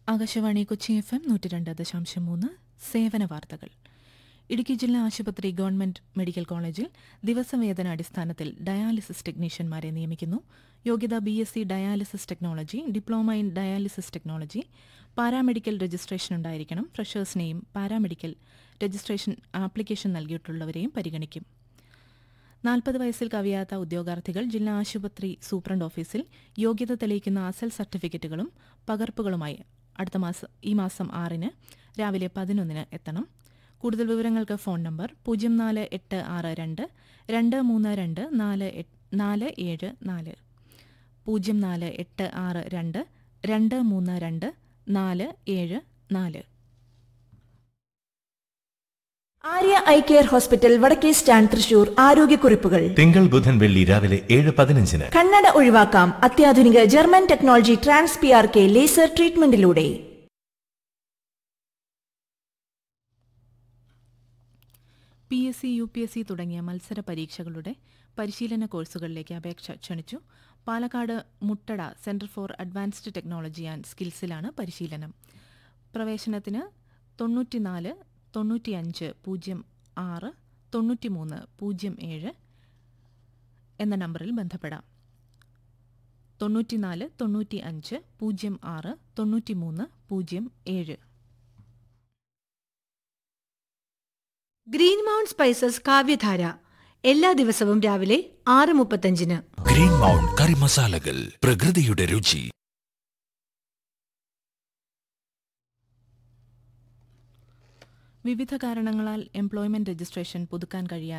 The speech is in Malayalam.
ആകാശവാണി കൊച്ചി എഫ് എം നൂറ്റി രണ്ട് ദശാംശം മൂന്ന് സേവന വാർത്തകൾ ഇടുക്കി ജില്ലാ ആശുപത്രി ഗവൺമെന്റ് മെഡിക്കൽ കോളേജിൽ ദിവസവേതന അടിസ്ഥാനത്തിൽ ഡയാലിസിസ് ടെക്നീഷ്യന്മാരെ നിയമിക്കുന്നു യോഗ്യത B S C dialysis technology diploma in dialysis technology paramedical registration ഉണ്ടായിരിക്കണം ഫ്രഷേഴ്സിനെയും പാരാമെഡിക്കൽ രജിസ്ട്രേഷൻ ആപ്ലിക്കേഷൻ നൽകിയിട്ടുള്ളവരെയും പരിഗണിക്കും നാൽപ്പത് വയസ്സിൽ കവിയാത്ത ഉദ്യോഗാർത്ഥികൾ ജില്ലാ ആശുപത്രി സൂപ്രണ്ട് ഓഫീസിൽ യോഗ്യത തെളിയിക്കുന്ന അസൽ സർട്ടിഫിക്കറ്റുകളും പകർപ്പുകളുമായി അടുത്ത മാസം ഈ മാസം ആറിന് രാവിലെ പതിനൊന്നിന് എത്തണം കൂടുതൽ വിവരങ്ങൾക്ക് ഫോൺ നമ്പർ പൂജ്യം നാല് എട്ട് ആറ് രണ്ട് രണ്ട് മൂന്ന് രണ്ട് നാല് എട്ട് നാല് ഏഴ് നാല് പൂജ്യം നാല് എട്ട് ആറ് രണ്ട് രണ്ട് മൂന്ന് രണ്ട് നാല് ഏഴ് നാല് ആര്യ ഐ കെയർ ഹോസ്പിറ്റൽ വടക്കേ സ്റ്റാൻഡ് തൃശൂർ ആരോഗ്യക്കുറിപ്പുകൾ തിങ്കൾ ബുധൻ വെള്ളി രാവിലെ ഏഴ് പതിനഞ്ചിന് കണ്ണട ഒഴിവാക്കാം അത്യാധുനിക German technology trans P R K laser ട്രീറ്റ്മെന്റിലൂടെ P S C U P S C തുടങ്ങിയ മത്സര പരീക്ഷകളുടെ പരിശീലന കോഴ്സുകളിലേക്ക് അപേക്ഷ ക്ഷണിച്ചു Palakkad Muttada centre for advanced technology and സ്കിൽസിലാണ് പരിശീലനം പ്രവേശനത്തിന് തൊണ്ണൂറ്റിനാല് തൊണ്ണൂറ്റിയഞ്ച് പൂജ്യം ആറ് തൊണ്ണൂറ്റിമൂന്ന് പൂജ്യം ഏഴ് എന്ന നമ്പറിൽ ബന്ധപ്പെടാം തൊണ്ണൂറ്റിനാല് തൊണ്ണൂറ്റി അഞ്ച് പൂജ്യം ആറ് തൊണ്ണൂറ്റിമൂന്ന് പൂജ്യം ഏഴ് ഗ്രീൻ മൗണ്ട് സ്പൈസസ് കാവ്യധാര എല്ലാ ദിവസവും രാവിലെ ആറ് മുപ്പത്തഞ്ചിന് ഗ്രീൻ മൗണ്ട് കറി മസാലകൾ പ്രകൃതിയുടെ രുചി വിവിധ കാരണങ്ങളാൽ എംപ്ലോയ്മെന്റ് രജിസ്ട്രേഷൻ പുതുക്കാൻ കഴിയാതെ